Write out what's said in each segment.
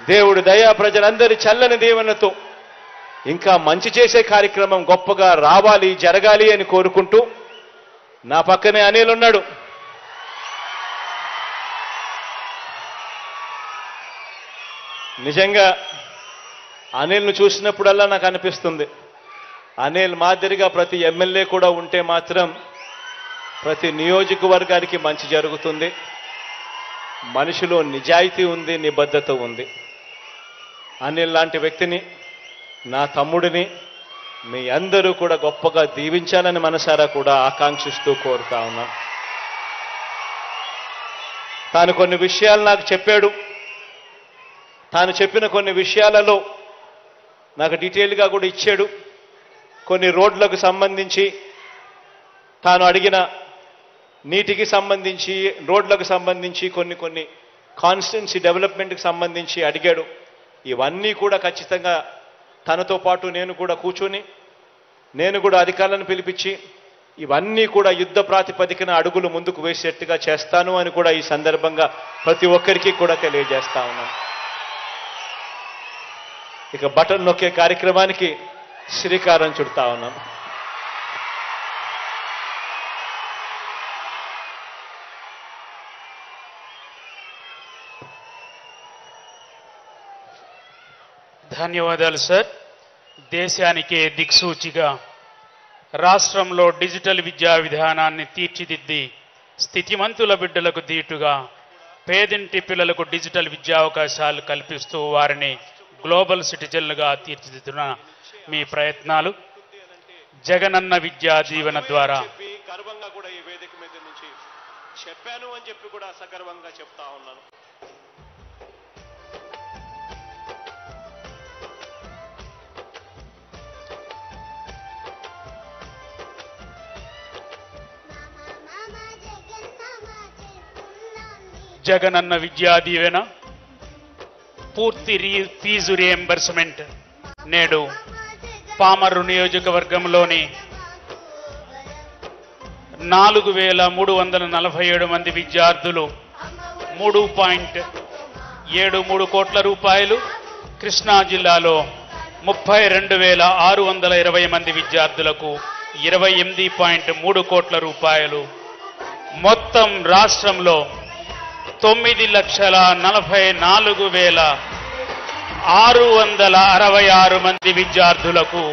దేవుడి దయా ప్రజలందరి చల్లని దీవెనతో ఇంకా మంచి చేసే కార్యక్రమం గొప్పగా రావాలి జరగాలి అని కోరుకుంటూ నా పక్కనే అనిల్ ఉన్నాడు నిజంగా అనిల్ను చూసినప్పుడల్లా నాకు అనిపిస్తుంది అనిల్ మాదిరిగా ప్రతి ఎమ్మెల్యే కూడా ఉంటే మాత్రం ప్రతి నియోజకవర్గానికి మంచి జరుగుతుంది మనిషిలో నిజాయితీ ఉంది నిబద్ధత ఉంది అనిల్ లాంటి వ్యక్తిని నా తమ్ముడిని మీ అందరూ కూడా గొప్పగా దీవించాలని మనసారా కూడా ఆకాంక్షిస్తూ కోరుతా ఉన్నాను తాను కొన్ని విషయాలు నాకు చెప్పాడు తాను చెప్పిన కొన్ని విషయాలలో నాకు డీటెయిల్గా కూడా ఇచ్చాడు కొన్ని రోడ్లకు సంబంధించి తాను అడిగిన నీటికి సంబంధించి రోడ్లకు సంబంధించి కొన్ని కొన్ని కాన్స్టిట్యున్సీ డెవలప్మెంట్కి సంబంధించి అడిగాడు ఇవన్నీ కూడా ఖచ్చితంగా తనతో పాటు నేను కూడా కూర్చొని నేను కూడా అధికారులను పిలిపించి ఇవన్నీ కూడా యుద్ధ ప్రాతిపదికన అడుగులు ముందుకు వేసేట్టుగా చేస్తాను అని కూడా ఈ సందర్భంగా ప్రతి ఒక్కరికి కూడా తెలియజేస్తా ఉన్నాను ఇక బటన్ నొక్కే కార్యక్రమానికి శ్రీకారం చుడతా ఉన్నాం ధన్యవాదాలు సార్ దేశానికే దిక్సూచిగా రాష్ట్రంలో డిజిటల్ విద్యా విధానాన్ని తీర్చిదిద్ది స్థితిమంతుల బిడ్డలకు దీటుగా పేదింటి పిల్లలకు డిజిటల్ విద్యా అవకాశాలు కల్పిస్తూ వారిని గ్లోబల్ సిటిజన్లుగా తీర్చిదిద్దున మీ ప్రయత్నాలు జగనన్న విద్యా దీవెన ద్వారా చెప్పి గర్వంగా కూడా ఈ వేదిక మీద నుంచి చెప్పాను అని చెప్పి కూడా సగర్వంగా చెప్తా ఉన్నాను జగనన్న విద్యా దీవెన పూర్తి రీ ఫీజు రియంబర్స్మెంట్ నేడు పామర్రు నియోజకవర్గంలోని నాలుగు వేల మూడు వందల నలభై ఏడు మంది విద్యార్థులు మూడు పాయింట్ ఏడు మూడు కోట్ల రూపాయలు కృష్ణా జిల్లాలో ముప్పై రెండు వేల ఆరు వందల ఇరవై మంది విద్యార్థులకు ఇరవై ఎనిమిది పాయింట్ మూడు కోట్ల రూపాయలు మొత్తం రాష్ట్రంలో తొమ్మిది లక్షల నలభై నాలుగు వేల ఆరు వందల అరవై ఆరు మంది విద్యార్థులకు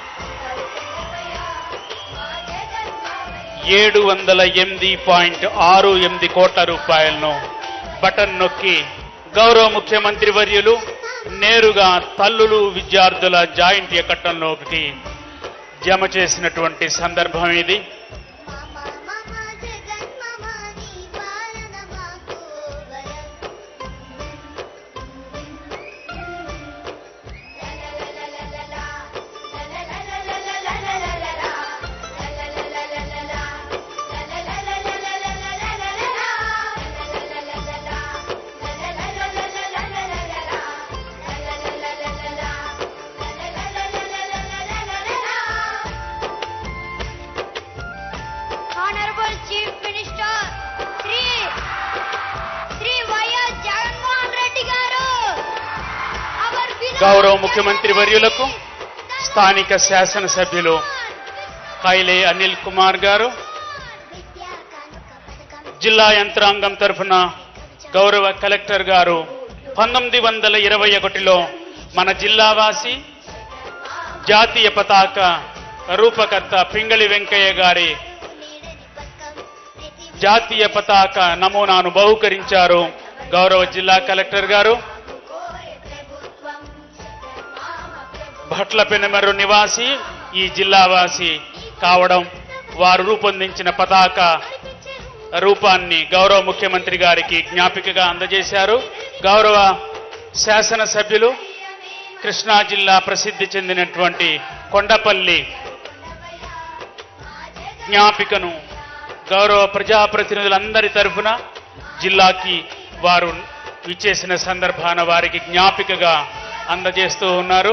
ఏడు వందల ఎనిమిది పాయింట్ ఆరు ఎనిమిది కోట్ల రూపాయలను బటన్ నొక్కి గౌరవ ముఖ్యమంత్రి వర్యులు నేరుగా తల్లులు విద్యార్థుల జాయింట్ ఎకట్టంలోకి జమ చేసినటువంటి సందర్భం ఇది Honorable Chief Minister Sri Sri YS Jaganmohan Reddy గారు our beloved గౌరవ ముఖ్యమంత్రి వర్యులకు స్థానిక శాసనసభ్యులు కైలే అనిల్ కుమార్ గారు విద్యా కానుక పథకం జిల్లా యంత్రాంగం తరఫున గౌరవ కలెక్టర్ గారు పంతొమ్మిది వందల ఇరవై ఒకటిలో మన జిల్లావాసి జాతీయ పతాక రూపకర్త పింగళి వెంకయ్య గారి జాతీయ పతాక నమూనాను బహుకరించారు గౌరవ జిల్లా కలెక్టర్ గారు భట్ల పెనమెరు నివాసి ఈ జిల్లావాసి కావడం వారు రూపొందించిన పతాక రూపాన్ని గౌరవ ముఖ్యమంత్రి గారికి జ్ఞాపికగా అందజేశారు గౌరవ శాసనసభ్యులు కృష్ణా జిల్లా ప్రసిద్ధి చెందినటువంటి కొండపల్లి జ్ఞాపికను గౌరవ ప్రజాప్రతినిధులందరి తరఫున జిల్లాకి వారు విచ్చేసిన సందర్భాన వారికి జ్ఞాపికగా అందజేస్తూ ఉన్నారు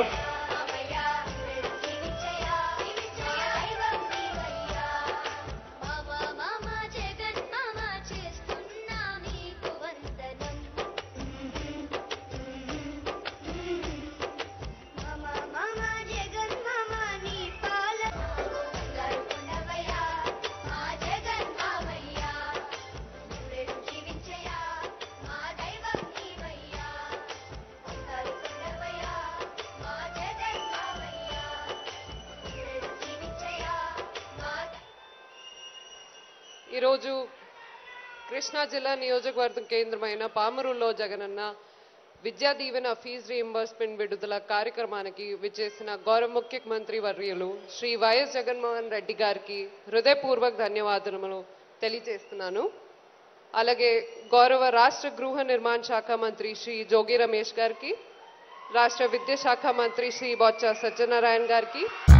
మామ మామ జగన్ మామ చేస్తున్నా మీకు వందనం ఈరోజు కృష్ణా జిల్లా నియోజకవర్గం కేంద్రమైన పామరులో జగనన్న విద్యా దీవెన ఫీజు రీఎంబర్స్మెంట్ విడుదల కార్యక్రమానికి విచ్చేసిన గౌరవ ముఖ్యమంత్రి వర్యులు శ్రీ వైఎస్ జగన్మోహన్ రెడ్డి గారికి హృదయపూర్వక ధన్యవాదములు తెలియజేస్తున్నాను అలాగే గౌరవ రాష్ట్ర గృహ నిర్మాణ శాఖ మంత్రి శ్రీ జోగి రమేష్ గారికి రాష్ట్ర విద్యాశాఖ మంత్రి శ్రీ బొత్స సత్యనారాయణ గారికి